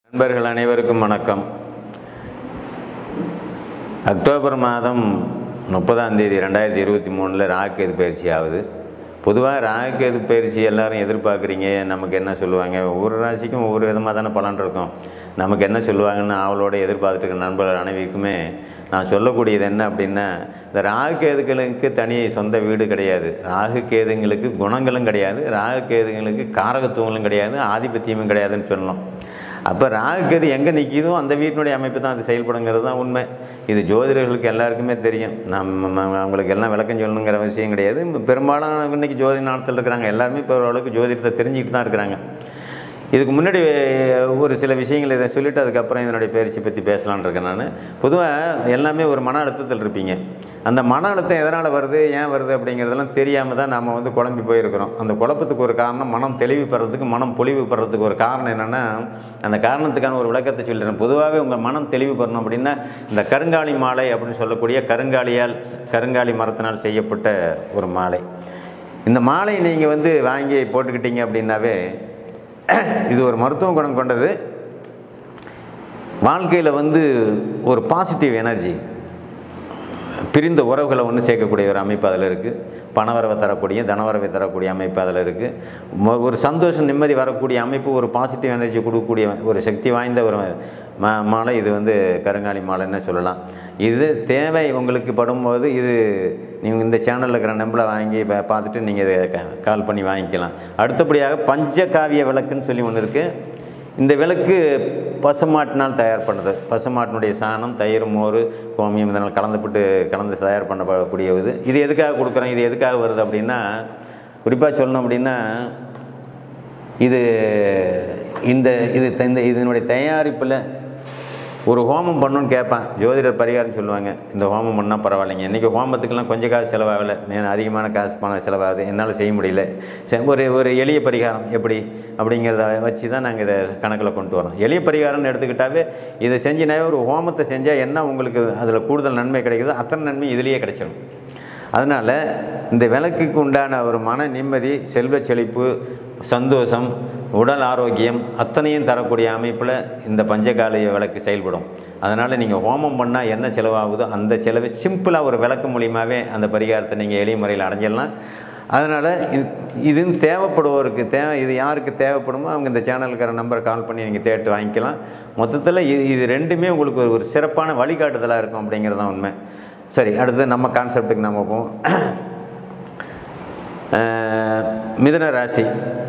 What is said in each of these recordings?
நண்பர்கள் அனைவருக்கும் வணக்கம் அக்டோபர் மாதம் முப்பதாம் தேதி ரெண்டாயிரத்தி இருபத்தி மூணில் ராகுகேது பயிற்சி ஆகுது பொதுவாக ராகுகேது பயிற்சி எல்லாரும் எதிர்பார்க்குறீங்க நமக்கு என்ன சொல்லுவாங்க ஒவ்வொரு ராசிக்கும் ஒவ்வொரு விதமாக தானே பலன் இருக்கும் நமக்கு என்ன சொல்லுவாங்கன்னு அவளோட எதிர்பார்த்துட்டு இருக்க நண்பர்கள் அனைவருக்குமே நான் சொல்லக்கூடியது என்ன அப்படின்னா இந்த ராகுகேதுகளுக்கு தனி சொந்த வீடு கிடையாது ராகுகேதுங்களுக்கு குணங்களும் கிடையாது ராகுகேதுங்களுக்கு காரகத்துவங்களும் கிடையாது ஆதிபத்தியமும் கிடையாதுன்னு சொல்லலாம் அப்போ ராகுகேது எங்கே நிற்கிதோ அந்த வீட்டினுடைய அமைப்பு தான் அது செயல்படுங்கிறது தான் உண்மை இது ஜோதிடர்களுக்கு எல்லாருக்குமே தெரியும் நம்ம ம- அவங்களுக்கு எல்லாம் விளக்கம் சொல்லணுங்கிற அவசியம் கிடையாது பெரும்பாலான இன்னைக்கு ஜோதி நாளத்தில் இருக்கிறாங்க எல்லாருமே இப்போ ஓரளவுக்கு ஜோதிடத்தை தெரிஞ்சுக்கிட்டு தான் இருக்கிறாங்க இதுக்கு முன்னாடி ஒரு சில விஷயங்கள் இதை சொல்லிவிட்டு அதுக்கப்புறம் இதனுடைய பயிற்சி பற்றி பேசலான்னு இருக்கேன் நான் பொதுவாக எல்லாமே ஒரு மன அழுத்தத்தில் இருப்பீங்க அந்த மன அழுத்தம் எதனால் வருது ஏன் வருது அப்படிங்கிறதெல்லாம் தெரியாமல் தான் நம்ம வந்து குழம்பி போயிருக்கிறோம் அந்த குழப்பத்துக்கு ஒரு காரணம் மனம் தெளிவு பெறதுக்கு மனம் பொலிவு பெறதுக்கு ஒரு காரணம் என்னென்னா அந்த காரணத்துக்கான ஒரு விளக்கத்தை சொல்லிடுறேன் பொதுவாகவே உங்கள் மனம் தெளிவு பெறணும் அப்படின்னா இந்த கருங்காலி மாலை அப்படின்னு சொல்லக்கூடிய கருங்காலியால் கருங்காலி மரத்தினால் செய்யப்பட்ட ஒரு மாலை இந்த மாலை நீங்கள் வந்து வாங்கி போட்டுக்கிட்டீங்க அப்படின்னாவே இது ஒரு மருத்துவ குணம் கொண்டது வாழ்க்கையில் வந்து ஒரு பாசிட்டிவ் எனர்ஜி பிரிந்த உறவுகளை ஒன்று சேர்க்கக்கூடிய ஒரு அமைப்பு அதில் இருக்குது பணவரவை தரக்கூடிய தனவரவை தரக்கூடிய அமைப்பு அதில் இருக்குது ஒரு சந்தோஷம் நிம்மதி வரக்கூடிய அமைப்பு ஒரு பாசிட்டிவ் எனர்ஜி கொடுக்கக்கூடிய ஒரு சக்தி வாய்ந்த ஒரு மா மாலை இது வந்து கருங்காலி மாலைன்னு சொல்லலாம் இது தேவை உங்களுக்கு படும்போது இது நீங்கள் இந்த சேனலில் இருக்கிற நம்பரை வாங்கி பா- பார்த்துட்டு நீங்கள் இதை க- கால் பண்ணி வாங்கிக்கலாம் அடுத்தபடியாக பஞ்சகாவிய விளக்குன்னு சொல்லி ஒன்று இருக்குது இந்த விளக்கு பசுமாட்டினால் தயார் பண்ணது பசுமாட்டினுடைய சாணம் தயிர் மோர் கோமியம் இதனால் கலந்துப்பட்டு கலந்து தயார் பண்ணக்கூடிய இது இது எதுக்காக கொடுக்குறோம் இது எதுக்காக வருது அப்படின்னா குறிப்பாக சொல்லணும் அப்படின்னா இது இந்த இது த- இந்த இதனுடைய தயாரிப்பில் ஒரு ஹோமம் பண்ணணும்னு கேட்பேன் ஜோதிடர் பரிகாரம் சொல்லுவாங்க இந்த ஹோமம் பண்ணால் பரவாயில்லைங்க இன்றைக்கி ஹோமத்துக்கெல்லாம் கொஞ்சம் காசு செலவாகலை நான் அதிகமான காசு பணம் செலவாகுது என்னால் செய்ய முடியல சரி, ஒரு ஒரு எளிய பரிகாரம் எப்படி அப்படிங்கிறத வச்சு தான் நாங்கள் இதை கணக்கில் கொண்டு வரோம் எளிய பரிகாரம்னு எடுத்துக்கிட்டாவே இதை செஞ்சினாவே ஒரு ஹோமத்தை செஞ்சால் என்ன உங்களுக்கு அதில் கூடுதல் நன்மை கிடைக்குதோ அத்தனை நன்மை இதுலேயே கிடைச்சிடும் அதனால் இந்த விளக்குக்கு உண்டான ஒரு மன நிம்மதி செல்வ செழிப்பு சந்தோஷம் உடல் ஆரோக்கியம் அத்தனையும் தரக்கூடிய அமைப்பில் இந்த பஞ்சகாலிய விளக்கு செயல்படும் அதனால் நீங்கள் ஹோமம் பண்ணால் என்ன செலவாகுதோ அந்த செலவை சிம்பிளாக ஒரு விளக்கு மூலியமாகவே அந்த பரிகாரத்தை நீங்கள் எளிய முறையில் அடைஞ்சிடலாம் அதனால் இது இது தேவைப்படுவோருக்கு தேவை இது யாருக்கு தேவைப்படுமோ அவங்க இந்த சேனலுக்கிற நம்பரை கால் பண்ணி நீங்கள் தேட்டு வாங்கிக்கலாம் மொத்தத்தில் இது இது ரெண்டுமே உங்களுக்கு ஒரு- ஒரு சிறப்பான வழிகாட்டுதலாக இருக்கும் அப்படிங்கிறது தான் உண்மை சரி அடுத்து நம்ம கான்செப்ட்டுக்கு நம்ம போவோம் அஹ், மிதுன ராசி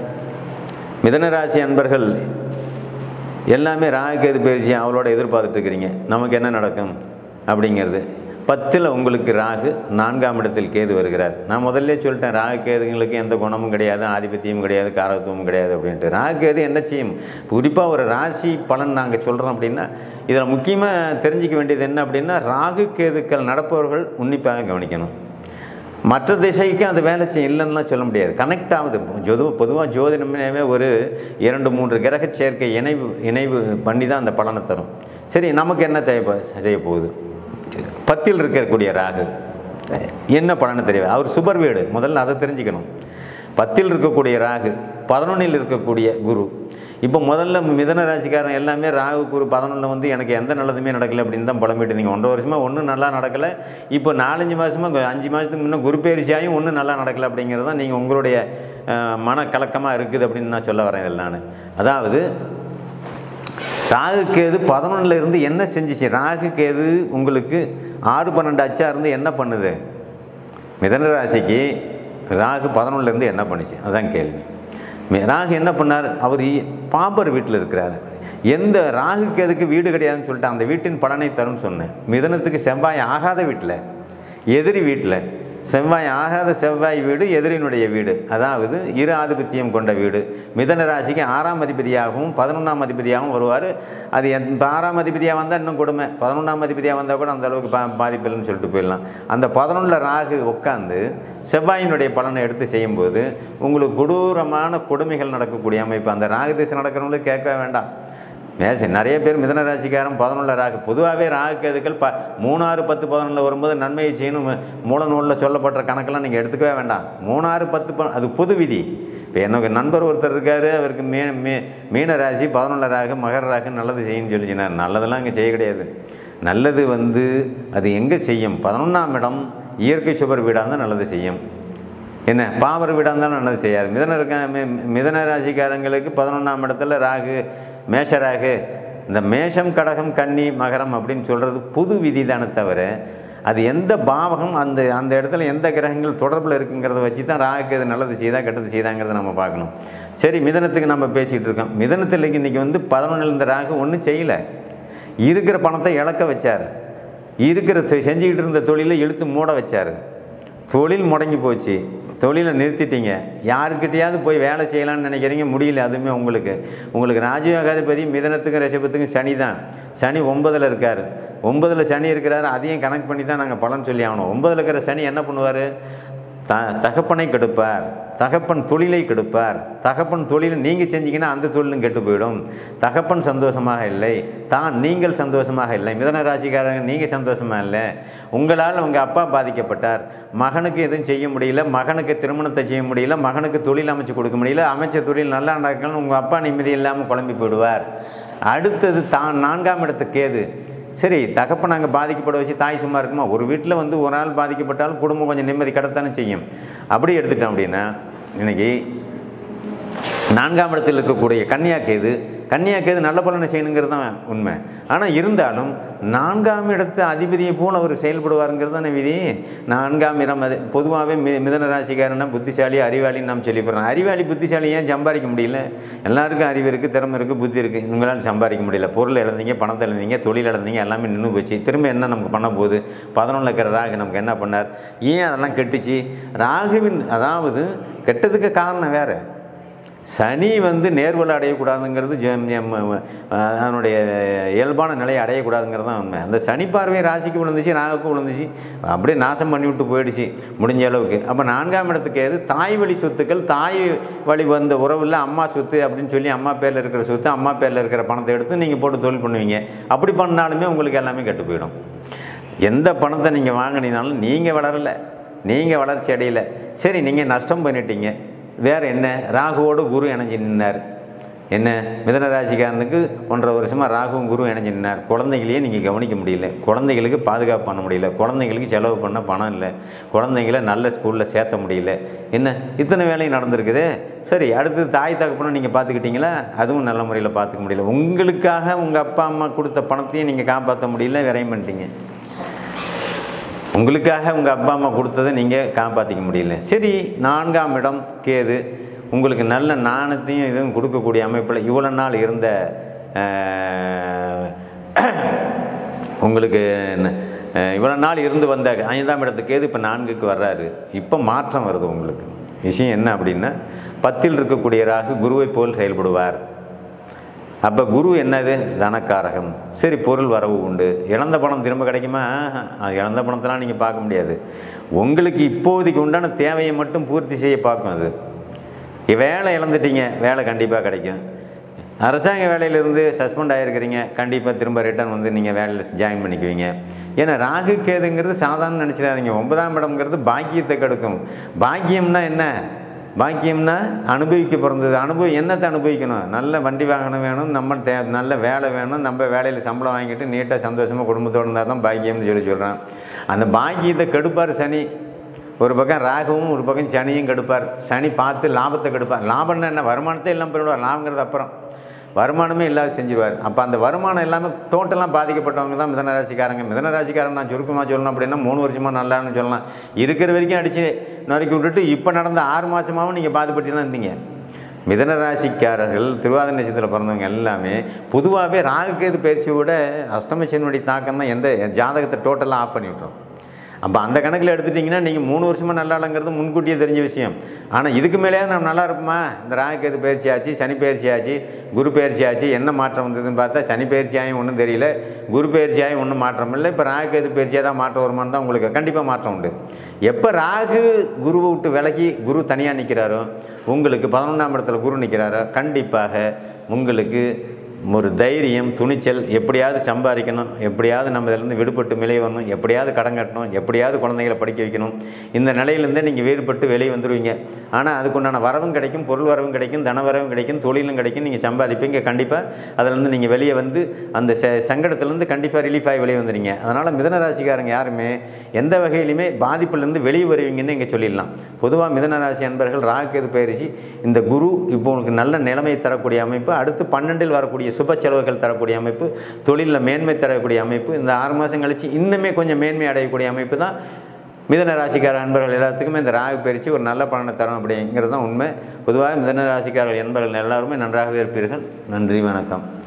மிதுன ராசி அன்பர்கள் எல்லாமே ராகுகேது பயிற்சி அவளோட எதிர்பார்த்துட்டு இருக்கிறீங்க நமக்கு என்ன நடக்கும் அப்படிங்கிறது பத்தில் உங்களுக்கு ராகு நான்காம் இடத்தில் கேது வருகிறார் நான் முதல்ல சொல்லிட்டேன் ராகு கேதுங்களுக்கு எந்த குணமும் கிடையாது ஆதிபத்தியமும் கிடையாது காரகத்துவமும் கிடையாது அப்படின்ட்டு ராகு கேது என்ன செய்யும் குறிப்பாக ஒரு ராசி பலன் நாங்கள் சொல்கிறோம் அப்படின்னா இதில் முக்கியமாக தெரிஞ்சிக்க வேண்டியது என்ன அப்படின்னா ராகு கேதுக்கள் நடப்பவர்கள் உன்னிப்பாக கவனிக்கணும் மற்ற திசைக்கு அது வேலை செய்யும் இல்லைன்னுலாம் சொல்ல முடியாது கனெக்ட் ஆகுது ஜோது பொதுவாக ஜோதிடமே ஒரு இரண்டு மூன்று கிரக சேர்க்கை இணைவு இணைவு பண்ணி தான் அந்த பலனை தரும் சரி நமக்கு என்ன தேவை செய்ய போகுது பத்தில் இருக்கக்கூடிய ராகு என்ன பலனை தெரியாது அவர் சுபர் வீடு முதல்ல அதை தெரிஞ்சுக்கணும் பத்தில் இருக்கக்கூடிய ராகு பதினொன்றில் இருக்கக்கூடிய குரு இப்போ முதல்ல மிதன ராசிக்காரன் எல்லாமே ராகு குரு பதினொன்றில் வந்து எனக்கு எந்த நல்லதுமே நடக்கலை அப்படின்னு தான் புலம்பிட்டு இருந்தீங்க ஒன்றரை வருஷமாக ஒன்றும் நல்லா நடக்கலை இப்போ நாலஞ்சு மாதமாக அஞ்சு மாதத்துக்கு முன்னே குரு பயிற்சியாயும் ஒன்றும் நல்லா நடக்கலை அப்படிங்கிறது தான் நீங்கள் உங்களுடைய அஹ், மன கலக்கமாக இருக்குது அப்படின்னு நான் சொல்ல வரேன் இதில் நான் அதாவது ராகு கேது பதினொன்றில் இருந்து என்ன செஞ்சுச்சு ராகு கேது உங்களுக்கு ஆறு பன்னெண்டு அச்சா இருந்து என்ன பண்ணுது மிதன ராசிக்கு ராகு பதினொன்றுல இருந்து என்ன பண்ணுச்சு அதான் கேள்வி மி- ராகு என்ன பண்ணார் அவர் இ- பாம்பர் வீட்டில் இருக்கிறார் எந்த ராகு கேதுக்கு வீடு கிடையாதுன்னு சொல்லிட்டு அந்த வீட்டின் பலனை தரும்னு சொன்னேன் மிதனத்துக்கு செவ்வாய் ஆகாத வீட்டில் எதிரி வீட்டில் செவ்வாய் ஆகாத செவ்வாய் வீடு எதிரினுடைய வீடு அதாவது இரு ஆதிபத்தியம் கொண்ட வீடு மிதன ராசிக்கு ஆறாம் அதிபதியாகவும் பதினொன்றாம் அதிபதியாகவும் வருவார் அது என் இப்போ ஆறாம் அதிபதியாக வந்தால் இன்னும் கொடுமை பதினொன்றாம் அதிபதியாக வந்தால் கூட அந்த அளவுக்கு பா பாதிப்பு இல்லைன்னு சொல்லிட்டு போயிடலாம் அந்த பதினொன்றில் ராகு உட்காந்து செவ்வாயினுடைய பலனை எடுத்து செய்யும்போது உங்களுக்கு கொடூரமான கொடுமைகள் நடக்கக்கூடிய அமைப்பு அந்த ராகு திசை நடக்கிறவங்களுக்கு கேட்க வேண்டாம் மேச நிறைய பேர் மிதன ராசிக்காரன் பதினொன்றில் ராகு பொதுவாகவே ராகு கேதுக்கள் ப மூணாறு பத்து பதினொன்றில் வரும்போது நன்மையை செய்யணும் மூல நூலில் சொல்லப்பட்ட கணக்கெல்லாம் நீங்கள் எடுத்துக்கவே வேண்டாம் மூணாறு பத்து ப அது பொது விதி இப்போ எனக்கு நண்பர் ஒருத்தர் இருக்கார் அவருக்கு மீ மீ மீன ராசி பதினொன்றில் ராகு மகர ராகு நல்லது செய்யுன்னு சொல்லி சொன்னார் நல்லதெல்லாம் இங்கே செய்ய கிடையாது நல்லது வந்து அது எங்கே செய்யும் பதினொன்றாம் இடம் இயற்கை சுபர் வீடாக இருந்தால் நல்லது செய்யும் என்ன பாவர வீடாக இருந்தாலும் நல்லது செய்யாது மிதன இருக்க மி- மிதன ராசிக்காரங்களுக்கு பதினொன்றாம் இடத்துல ராகு மேஷ ராகு இந்த மேஷம் கடகம் கன்னி மகரம் அப்படின்னு சொல்கிறது புது விதி தானே தவிர அது எந்த பாவகம் அந்த அந்த இடத்துல எந்த கிரகங்கள் தொடர்பில் இருக்குங்கிறத வச்சு தான் ராகுக்கு இது நல்லது செய்தா கெட்டது செய்தாங்கிறத நம்ம பார்க்கணும் சரி மிதனத்துக்கு நம்ம பேசிகிட்டு இருக்கோம் மிதனத்தில் இன்றைக்கி வந்து பதினொன்றில் இந்த ராகு ஒன்றும் செய்யலை இருக்கிற பணத்தை இழக்க வச்சார் இருக்கிற தொ- செஞ்சுக்கிட்டு இருந்த தொழிலை இழுத்து மூட வச்சார் தொழில் முடங்கி போச்சு தொழிலை நிறுத்திட்டீங்க யாருக்கிட்டையாவது போய் வேலை செய்யலாம்னு நினைக்கிறீங்க முடியல அதுவுமே உங்களுக்கு உங்களுக்கு ராஜயோகாதிபதி மிதனத்துக்கும் ரிஷபத்துக்கும் சனி தான் சனி ஒன்பதில் இருக்கார் ஒன்பதில் சனி இருக்கிறாரு அதையும் கனெக்ட் பண்ணி தான் நாங்கள் பலன் சொல்லி ஆகணும் ஒன்பதில் இருக்கிற சனி என்ன பண்ணுவார் த தகப்பனை கெடுப்பார் தகப்பன் தொழிலை கெடுப்பார் தகப்பன் தொழிலை நீங்கள் செஞ்சீங்கன்னா அந்த தொழிலும் கெட்டு போயிடும் தகப்பன் சந்தோஷமாக இல்லை தான் நீங்கள் சந்தோஷமாக இல்லை மிதன ராசிக்காரங்க நீங்கள் சந்தோஷமாக இல்லை உங்களால் உங்கள் அப்பா பாதிக்கப்பட்டார் மகனுக்கு எதுவும் செய்ய முடியல மகனுக்கு திருமணத்தை செய்ய முடியல மகனுக்கு தொழில் அமைச்சு கொடுக்க முடியல அமைச்ச தொழில் நல்லா நடக்கணும்னு உங்கள் அப்பா நிம்மதி இல்லாமல் குழம்பி போயிடுவார் அடுத்தது தான் நான்காம் இடத்துக்கு கேது சரி தகப்பன் அங்கே பாதிக்கப்பட வச்சு தாய் சும்மா இருக்குமா ஒரு வீட்டில் வந்து ஒரு ஆள் பாதிக்கப்பட்டாலும் குடும்பம் கொஞ்சம் நிம்மதி கிடத்தானே செய்யும் அப்படி எடுத்துட்டோம் அப்படின்னா இன்னைக்கு நான்காம் இடத்தில் இருக்கக்கூடிய கன்னியாக்கேது கன்னியாக்கேது நல்ல பலனை செய்யணுங்கிறது தான் உண்மை ஆனால் இருந்தாலும் நான்காம் இடத்து அதிபதியை போல் அவர் செயல்படுவாருங்கிறது தானே விதி நான்காம் இடம் அது பொதுவாகவே மி மிதன ராசிக்காரனா புத்திசாலி அறிவாளின்னு நாம் சொல்லிப்படுறோம் அறிவாளி புத்திசாலி ஏன் சம்பாதிக்க முடியல எல்லாருக்கும் அறிவு இருக்குது திறமை இருக்குது புத்தி இருக்குது உங்களால் சம்பாதிக்க முடியல பொருள் இழந்தீங்க பணத்தை இழந்தீங்க தொழில் இழந்தீங்க எல்லாமே நின்று போச்சு திரும்ப என்ன நமக்கு பண்ண போகுது பதினொன்றில் இருக்கிற ராகு நமக்கு என்ன பண்ணார் ஏன் அதெல்லாம் கெட்டுச்சு ராகுவின் அதாவது கெட்டதுக்கு காரணம் வேறு சனி வந்து நேர்வலை அடையக்கூடாதுங்கிறது ஜெம் எம் அதனுடைய இயல்பான நிலையை அடையக்கூடாதுங்கிறது தான் உண்மை அந்த சனி பார்வை ராசிக்கு விழுந்துச்சு ராகுக்கு விழுந்துச்சு அப்படியே நாசம் பண்ணி விட்டு போயிடுச்சு முடிஞ்ச அளவுக்கு அப்போ நான்காம் இடத்துக்கு எது தாய் வழி சொத்துக்கள் தாய் வழி வந்த உறவில் அம்மா சொத்து அப்படின்னு சொல்லி அம்மா பேரில் இருக்கிற சொத்து அம்மா பேரில் இருக்கிற பணத்தை எடுத்து நீங்கள் போட்டு தொழில் பண்ணுவீங்க அப்படி பண்ணாலுமே உங்களுக்கு எல்லாமே கெட்டு போயிடும் எந்த பணத்தை நீங்கள் வாங்கினீங்கனாலும் நீங்கள் வளரலை நீங்கள் வளர்ச்சி அடையல சரி நீங்கள் நஷ்டம் பண்ணிட்டீங்க வேறு என்ன ராகுவோடு குரு இணைஞ்சு நின்னார் என்ன மிதன ராசிக்காரனுக்கு ஒன்றரை வருஷமாக ராகுவும் குரு இணைஞ்சு நின்னார் குழந்தைகளையே நீங்கள் கவனிக்க முடியல குழந்தைகளுக்கு பாதுகாப்பு பண்ண முடியல குழந்தைங்களுக்கு செலவு பண்ண பணம் இல்லை குழந்தைங்கள நல்ல ஸ்கூலில் சேர்த்த முடியல என்ன இத்தனை வேலையும் நடந்திருக்குது சரி அடுத்து தாய் தகப்பனும் நீங்கள் பார்த்துக்கிட்டீங்களா அதுவும் நல்ல முறையில் பார்த்துக்க முடியல உங்களுக்காக உங்கள் அப்பா அம்மா கொடுத்த பணத்தையும் நீங்கள் காப்பாற்ற முடியல விரையும் பண்ணிட்டீங்க உங்களுக்காக உங்கள் அப்பா அம்மா கொடுத்ததை நீங்கள் காப்பாற்றிக்க முடியல சரி நான்காம் இடம் கேது உங்களுக்கு நல்ல நாணத்தையும் இதுவும் கொடுக்கக்கூடிய அமைப்பில் இவ்வளோ நாள் இருந்த அஹ், உங்களுக்கு ந- அஹ், இவ்வளோ நாள் இருந்து வந்த ஐந்தாம் இடத்துக்கு கேது இப்போ நான்குக்கு வர்றாரு இப்போ மாற்றம் வருது உங்களுக்கு விஷயம் என்ன அப்படின்னா பத்தில் இருக்கக்கூடிய ராகு குருவை போல் செயல்படுவார் அப்போ குரு என்னது தனக்காரகம் சரி பொருள் வரவு உண்டு இழந்த பணம் திரும்ப கிடைக்குமா ஆஹா, அது இழந்த பணத்தெல்லாம் நீங்கள் பார்க்க முடியாது உங்களுக்கு இப்போதைக்கு உண்டான தேவையை மட்டும் பூர்த்தி செய்ய பார்க்கும் அது வேலை இழந்துட்டீங்க வேலை கண்டிப்பாக கிடைக்கும் அரசாங்க வேலையிலிருந்து சஸ்பெண்ட் ஆகிருக்கிறீங்க கண்டிப்பாக திரும்ப ரிட்டர்ன் வந்து நீங்கள் வேலையில் ஜாயின் பண்ணிக்குவீங்க ஏன்னா ராகு கேதுங்கிறது சாதாரண நினச்சிடாதீங்க ஒன்பதாம் இடம்ங்கிறது பாக்கியத்தை கெடுக்கும் பாக்கியம்னா என்ன பாக்கியம்னா அனுபவிக்க பிறந்தது அனுபவி என்னத்தை அனுபவிக்கணும் நல்ல வண்டி வாகனம் வேணும் நம்ம தே நல்ல வேலை வேணும் நம்ம வேலையில் சம்பளம் வாங்கிட்டு நீட்டாக சந்தோஷமாக குடும்பத்தோடு இருந்தால் தான் பாக்கியம்னு சொல்லி சொல்கிறான் அந்த பாக்கியத்தை கெடுப்பார் சனி ஒரு பக்கம் ராகுவும் ஒரு பக்கம் சனியும் கெடுப்பார் சனி பார்த்து லாபத்தை கெடுப்பார் லாபம்னா என்ன வருமானத்தை எல்லாம் போயிடுவார் லாபங்கிறது அப்புறம் வருமானமே இல்லாத செஞ்சிருவார் அப்போ அந்த வருமானம் எல்லாமே டோட்டலாக பாதிக்கப்பட்டவங்க தான் மிதன ராசிக்காரங்க மிதன ராசிக்காரன் நான் சுருக்கமாக சொல்லணும் அப்படின்னா மூணு வருஷமாக நல்லான்னு சொல்லலாம் இருக்கிற வரைக்கும் அடித்து நறுக்கி விட்டுட்டு இப்போ நடந்த ஆறு மாதமாகவும் நீங்கள் பாதிப்பட்டு தான் இருந்தீங்க மிதன ராசிக்காரர்கள் திருவாதிரை நட்சத்திரத்தில் பிறந்தவங்க எல்லாமே பொதுவாகவே ராகுகேது பயிற்சியை விட அஷ்டமச்சனுடைய தாக்கம் தான் எந்த ஜாதகத்தை டோட்டலாக ஆஃப் பண்ணி விட்டுரும் அப்போ அந்த கணக்கில் எடுத்துட்டிங்கன்னா நீங்கள் மூணு வருஷமாக நல்லா இல்லைங்கிறது முன்கூட்டியே தெரிஞ்ச விஷயம் ஆனால் இதுக்கு மேலே நம்ம நல்லா இருப்போமா இந்த ராகுகேது பயிற்சி ஆச்சு சனி பயிற்சி ஆச்சு குரு பயிற்சி ஆச்சு என்ன மாற்றம் வந்ததுன்னு பார்த்தா சனி பயிற்சியாயும் ஒன்றும் தெரியல குரு பயிற்சியாயும் ஒன்றும் மாற்றம் இல்லை இப்போ ராகுகேது பயிற்சியாக தான் மாற்றம் வருமானு தான் உங்களுக்கு கண்டிப்பாக மாற்றம் உண்டு எப்போ ராகு குருவை விட்டு விலகி குரு தனியாக நிற்கிறாரோ உங்களுக்கு பதினொன்றாம் இடத்துல குரு நிற்கிறாரோ கண்டிப்பாக உங்களுக்கு ஒரு தைரியம் துணிச்சல் எப்படியாவது சம்பாதிக்கணும் எப்படியாவது நம்ம இதிலேருந்து விடுபட்டு வெளியே வரணும் எப்படியாவது கடன் கட்டணும் எப்படியாவது குழந்தைகளை படிக்க வைக்கணும் இந்த நிலையிலேருந்தே நீங்கள் வேறுபட்டு வெளியே வந்துடுவீங்க ஆனால் அதுக்குண்டான வரவும் கிடைக்கும் பொருள் வரவும் கிடைக்கும் தன வரவும் கிடைக்கும் தொழிலும் கிடைக்கும் நீங்கள் சம்பாதிப்பீங்க கண்டிப்பாக அதிலேருந்து நீங்கள் வெளியே வந்து அந்த ச சங்கடத்துலேருந்து கண்டிப்பாக ரிலீஃப் ஆகி வெளியே வந்துடுங்க அதனால் மிதன ராசிக்காரங்க யாருமே எந்த வகையிலுமே பாதிப்புலேருந்து வெளியே வருவீங்கன்னு இங்கே சொல்லிடலாம் பொதுவாக மிதன ராசி அன்பர்கள் ராகுகேது பயிற்சி இந்த குரு இப்போ உங்களுக்கு நல்ல நிலைமை தரக்கூடிய அமைப்பு அடுத்து பன்னெண்டில் வரக்கூடிய சுப செலவுகள் தரக்கூடிய அமைப்பு தொழிலில் மேன்மை தரக்கூடிய அமைப்பு இந்த ஆறு மாதம் கழிச்சு இன்னுமே கொஞ்சம் மேன்மை அடையக்கூடிய அமைப்பு தான் மிதன ராசிக்கார அன்பர்கள் எல்லாத்துக்குமே இந்த ராகு பயிற்சி ஒரு நல்ல பலனை தரும் அப்படிங்கிறது தான் உண்மை பொதுவாக மிதன ராசிக்காரர்கள் என்பவர்கள் எல்லாருமே நன்றாகவே இருப்பீர்கள் நன்றி வணக்கம்